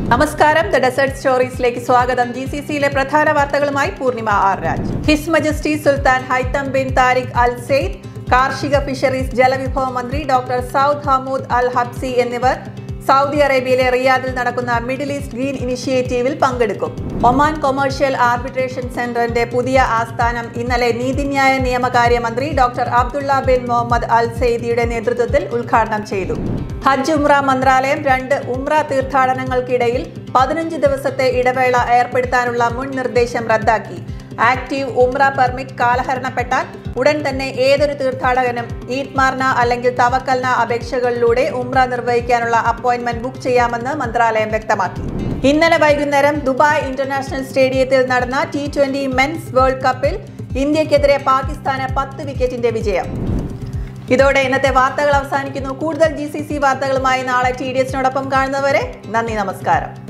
നമസ്കാരം the desert സ്റ്റോറീസിലേക്ക് സ്വാഗതം G C സിയിലെ പ്രധാന വാർത്തകളുമായി Poornima R Raj His Majesty Sultan Haitham bin Tariq Al Said കാർഷിക ഫിഷറീസ് ജലവിഭവ മന്ത്രി doctor Saud Hamood Al Habsi എന്നിവർ സൗദി അറേബ്യയിലെ റിയാദിൽ നടക്കുന്ന മിഡിൽ ഈസ്റ്റ് ഗ്രീൻ ഇനിഷ്യേറ്റീവിൽ പങ്കെടുക്കും ഒമാൻ കൊമേഴ്ഷ്യൽ ആർബിട്രേഷൻ സെന്ററിന്റെ പുതിയ ആസ്ഥാനം ഇന്നലെ നീതിന്യായ നിയമകാര്യ മന്ത്രി doctor Abdullah bin Mohammed Al സെയ്ദിയുടെ നേതൃത്വത്തിൽ ഉദ്ഘാടനം ചെയ്തു ഹജ്ജ് ഉംറ മന്ത്രാലയം രണ്ട് ഉംറ തീർത്ഥാടനങ്ങൾക്കിടയിൽ പതിനഞ്ച് ദിവസത്തെ ഇടവേള ഏർപ്പെടുത്താനുള്ള മുൻ നിർദ്ദേശം റദ്ദാക്കി ആക്റ്റീവ് ഉംറ പെർമിറ്റ് കാലഹരണപ്പെട്ടാൽ ഉടൻ തന്നെ ഏതൊരു തീർത്ഥാടകനും ഈദ്മാർന അല്ലെങ്കിൽ തവക്കൽന അപേക്ഷകളിലൂടെ ഉംറ നിർവഹിക്കാനുള്ള അപ്പോയിന്റ്മെന്റ് ബുക്ക് ചെയ്യാമെന്ന് മന്ത്രാലയം വ്യക്തമാക്കി ഇന്നലെ വൈകുന്നേരം ദുബായ് ഇന്റർനാഷണൽ സ്റ്റേഡിയത്തിൽ നടന്ന ടി ട്വന്റി മെൻസ് വേൾഡ് കപ്പിൽ ഇന്ത്യക്കെതിരെ പാകിസ്ഥാന് പത്ത് വിക്കറ്റിന്റെ വിജയം ഇതോടെ ഇന്നത്തെ വാർത്തകൾ അവസാനിക്കുന്നു കൂടുതൽ ജി സി സി വാർത്തകളുമായി നാളെ ടി ഡി എസിനോടൊപ്പം കാണുന്നവരെ നന്ദി നമസ്കാരം